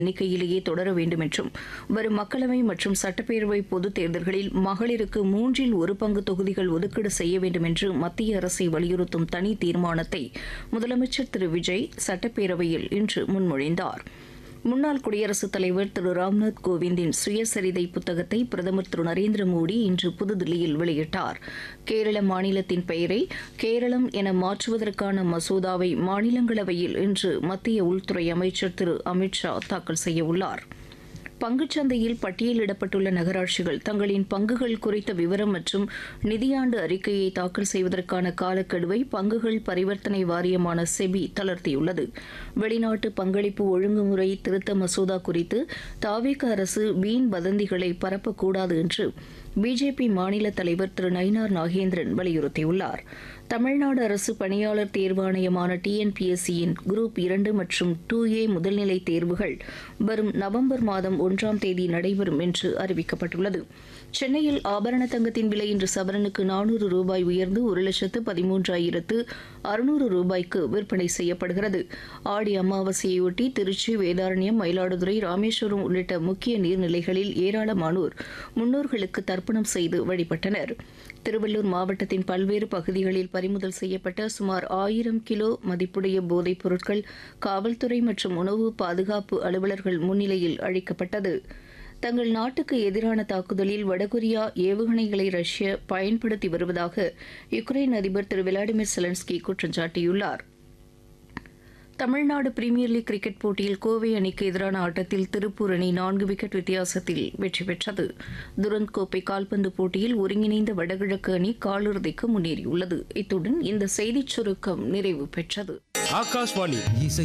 எண்ணிக்கையிலேயே தொடர வேண்டும் என்றும் வரும் மக்களவை மற்றும் சட்டப்பேரவை பொதுத் தேர்தல்களில் மகளிருக்கு மூன்றில் ஒரு பங்கு தொகுதிகள் ஒதுக்கீடு செய்ய வேண்டும் என்று மத்திய அரசை வலியுறுத்தும் தனி தீர்மானத்தை முதலமைச்சர் திரு விஜய் சட்டப்பேரவையில் இன்று முன்மொழிந்தார் முன்னாள் குடியரசுத் தலைவர் திரு ராம்நாத் கோவிந்தின் சுயசரிதை புத்தகத்தை பிரதமர் திரு நரேந்திர மோடி இன்று புதுதில்லியில் வெளியிட்டார் கேரள மாநிலத்தின் பெயரை கேரளம் என மாற்றுவதற்கான மசோதாவை மாநிலங்களவையில் இன்று மத்திய உள்துறை அமைச்சர் திரு அமித் ஷா தாக்கல் செய்யவுள்ளார் பங்குச்சந்தையில் பட்டியலிடப்பட்டுள்ள நகராட்சிகள் தங்களின் பங்குகள் குறித்த விவரம் மற்றும் நிதியாண்டு அறிக்கையை தாக்கல் செய்வதற்கான காலக்கெடுவை பங்குகள் பரிவர்த்தனை வாரியமான செபி தளர்த்தியுள்ளது வெளிநாட்டு பங்களிப்பு ஒழுங்குமுறை திருத்த மசோதா குறித்து தாவேக அரசு வீண் வதந்திகளை பரப்பக்கூடாது என்று பிஜேபி மாநில தலைவர் திரு நயினார் நாகேந்திரன் வலியுறுத்தியுள்ளார் தமிழ்நாடு அரசு பணியாளர் தேர்வாணையமான டிஎன்பிஎஸ்சியின் குரூப் இரண்டு மற்றும் டூ ஏ முதல்நிலை தேர்வுகள் வரும் நவம்பர் மாதம் ஒன்றாம் தேதி நடைபெறும் என்று அறிவிக்கப்பட்டுள்ளது சென்னையில் ஆபரண தங்கத்தின் விலை இன்று சவரனுக்கு நானூறு ரூபாய் உயர்ந்து ஒரு லட்சத்து பதிமூன்றாயிரத்து அறுநூறு ரூபாய்க்கு விற்பனை செய்யப்படுகிறது ஆடி அமாவாசையொட்டி திருச்சி வேதாரண்யம் மயிலாடுதுறை ராமேஸ்வரம் உள்ளிட்ட முக்கிய நீர்நிலைகளில் ஏராளமானோர் முன்னோர்களுக்கு தர்ப்பணம் செய்து வழிபட்டனர் திருவள்ளூர் மாவட்டத்தின் பல்வேறு பகுதிகளில் பறிமுதல் செய்யப்பட்ட சுமார் ஆயிரம் கிலோ மதிப்புடைய போதைப் பொருட்கள் காவல்துறை மற்றும் உணவு பாதுகாப்பு அலுவலர்கள் முன்னிலையில் அழிக்கப்பட்டது தங்கள் நாட்டுக்கு எதிரான தாக்குதலில் வடகொரியா ஏவுகணைகளை ரஷ்யா பயன்படுத்தி வருவதாக யுக்ரைன் அதிபர் திரு விளாடிமிர் செலன்ஸ்கி குற்றம் சாட்டியுள்ளார் தமிழ்நாடு பிரீமியர் லீக் கிரிக்கெட் போட்டியில் கோவை அணிக்கு எதிரான ஆட்டத்தில் திருப்பூர் அணி நான்கு விக்கெட் வித்தியாசத்தில் வெற்றி பெற்றது துரந்த் கோப்பை கால்பந்து போட்டியில் ஒருங்கிணைந்த வடகிழக்கு அணி காலிறுதிக்கு முன்னேறியுள்ளது இத்துடன் இந்த செய்திச் சுருக்கம் நிறைவு பெற்றது ஆகாஷ்வாணி